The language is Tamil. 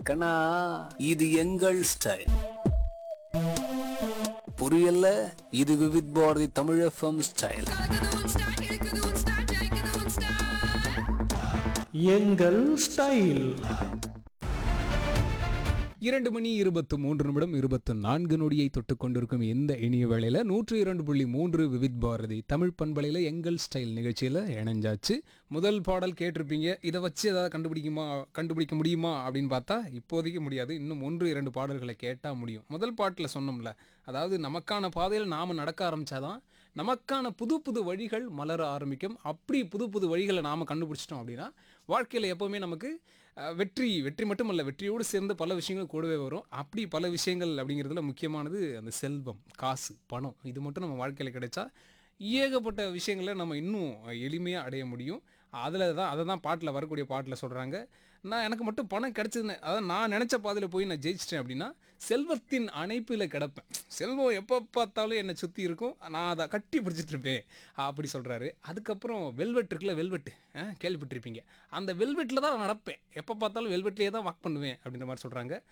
கண்ணா இது எங்கள் ஸ்டைல் புரியல இது விவித் பாரதி தமிழ் எஃப்எம் ஸ்டைல் எங்கள் ஸ்டைல் இரண்டு மணி இருபத்து மூன்று நிமிடம் இருபத்து நான்கு நொடியை தொட்டு கொண்டிருக்கும் இந்த இனிய வேளையில நூற்று இரண்டு புள்ளி மூன்று விவித் பாரதி தமிழ் பண்பலையில எங்கள் ஸ்டைல் நிகழ்ச்சியில இணைஞ்சாச்சு முதல் பாடல் கேட்டிருப்பீங்க இதை வச்சு ஏதாவது கண்டுபிடிக்குமா கண்டுபிடிக்க முடியுமா அப்படின்னு பார்த்தா இப்போதைக்கு முடியாது இன்னும் ஒன்று இரண்டு பாடல்களை கேட்டால் முடியும் முதல் பாட்டில் சொன்னோம்ல அதாவது நமக்கான பாதையில் நாம் நடக்க ஆரம்பிச்சாதான் நமக்கான புது புது வழிகள் மலர ஆரம்பிக்கும் அப்படி புது புது வழிகளை நாம் கண்டுபிடிச்சிட்டோம் அப்படின்னா வாழ்க்கையில் எப்போவுமே நமக்கு அஹ், வெற்றி வெற்றி மட்டுமல்ல வெற்றியோடு சேர்ந்து பல விஷயங்கள் கூடவே வரும் அப்படி பல விஷயங்கள் அப்படிங்கிறதுல முக்கியமானது அந்த செல்வம் காசு பணம் இது மட்டும் நம்ம வாழ்க்கையில் கிடைச்சா ஏகப்பட்ட விஷயங்களை நம்ம இன்னும் எளிமையாக அடைய முடியும் அதில் தான் அதை தான் பாட்டில் வரக்கூடிய பாட்டில் சொல்கிறாங்க நான் எனக்கு மட்டும் பணம் கிடச்சதுன்னு அதாவது நான் நினச்ச பாதையில் போய் நான் ஜெயிச்சிட்டேன் அப்படின்னா செல்வத்தின் அணைப்பில் கிடப்பேன் செல்வம் எப்போ பார்த்தாலும் என்னை சுற்றி இருக்கும் நான் அதை கட்டி பிடிச்சிட்டு இருப்பேன் அப்படி சொல்கிறாரு அதுக்கப்புறம் வெல்வெட் இருக்குல்ல வெல்வெட்டு கேள்விப்பட்டிருப்பீங்க அந்த வெல்வெட்டில் தான் நான் நடப்பேன் எப்போ பார்த்தாலும் வெல்வெட்லேயே தான் வாக் பண்ணுவேன் அப்படின்ற மாதிரி சொல்கிறாங்க